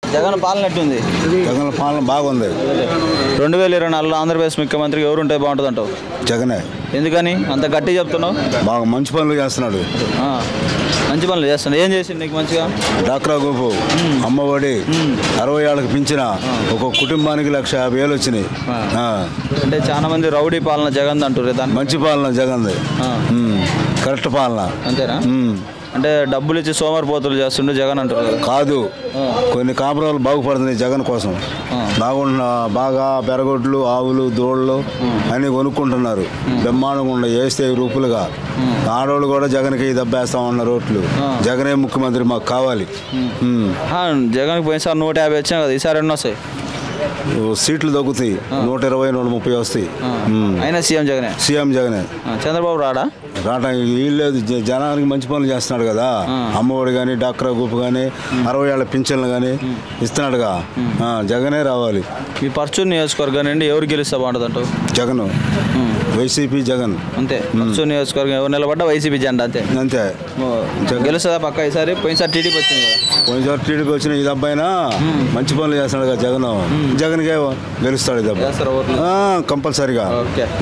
జగన్ పాలన ఎట్టుంది జగన్ పాలన బాగుంది రెండు వేల ఇరవై నాలుగులో ఆంధ్రప్రదేశ్ ముఖ్యమంత్రికి ఎవరు ఉంటే బాగుంటుంది అంటావు జగనే ఎందుకని అంత గట్టి చెప్తున్నావు బాగా మంచి పనులు చేస్తున్నాడు ఆ, మంచి పనులు చేస్తాను ఏం చేసిండు నీకు మంచిగా డాక్రా గుంపు అమ్మఒడి అరవై ఏళ్ళకి పింఛన ఒక కుటుంబానికి లక్ష యాభై వేలు వచ్చినాయి ఆ. అంటే చాలా మంది రౌడీ పాలన జగన్ అంటారు దాన్ని మంచి పాలన జగన్ది ఆ. ఉమ్. కరెక్ట్ పాలన అంతేనా ఉమ్. అంటే డబ్బులు ఇచ్చి సోమరిపోతులు చేస్తుండే జగన్ అంటారు కదా కాదు కొన్ని కాపురాలు బాగుపడుతున్నాయి జగన్ కోసం బాగుంటున్న బాగా పెరగొడ్లు ఆవులు దూడలు అన్ని కొనుక్కుంటున్నారు బ్రహ్మాండంగా ఉండే వేస్తే రూపులుగా ఆడవాళ్ళు కూడా జగన్కి దెబ్బేస్తా ఉన్నారు రోడ్లు జగనే ముఖ్యమంత్రి మాకు కావాలి ఉమ్. ఆ, జగన్కి పోయినసారి నూట యాభై వచ్చినా కదా ఈసారి ఎన్ని వస్తాయి సీట్లు తగ్గుతాయి నూట ఇరవై నూట ముప్పై వస్తాయి ఉమ్. అయినా సీఎం జగనే సీఎం జగనే ఆ, చంద్రబాబు రాడా రావటం వీళ్ళేది జ- జనానికి మంచి పనులు చేస్తున్నాడు కదా అమ్మఒడి కానీ డాక్టర్ గ్రూప్ కానీ అరవై ఏళ్ళ పింఛన్లు కానీ ఇస్తున్నాడుగా ఆ, జగనే రావాలి మీ పర్చూర్ నియోజకవర్గం నుండి ఎవరు గెలిస్తే బాగుంటుంది అంటావు జగన్ వైసీపీ జగన్ అంతే పర్చూర్ నియోజకవర్గం ఎవరు నిలబడ్డా వైసీపీ జెండా అంతే అంతే ఓ, గెలుస్తుందా పక్క ఈసారి పోయినసారి టీడీపీ వచ్చింది కదా పోయినసారి టీడీపీ వచ్చిన ఈ దెబ్బైనా మంచి పనులు చేస్తున్నాడు కదా జగన్ జగన్కే గెలుస్తాడు ఈ దెబ్బ చేస్తారా ఓట్లు ఆ, కంపల్సరిగా ఓకే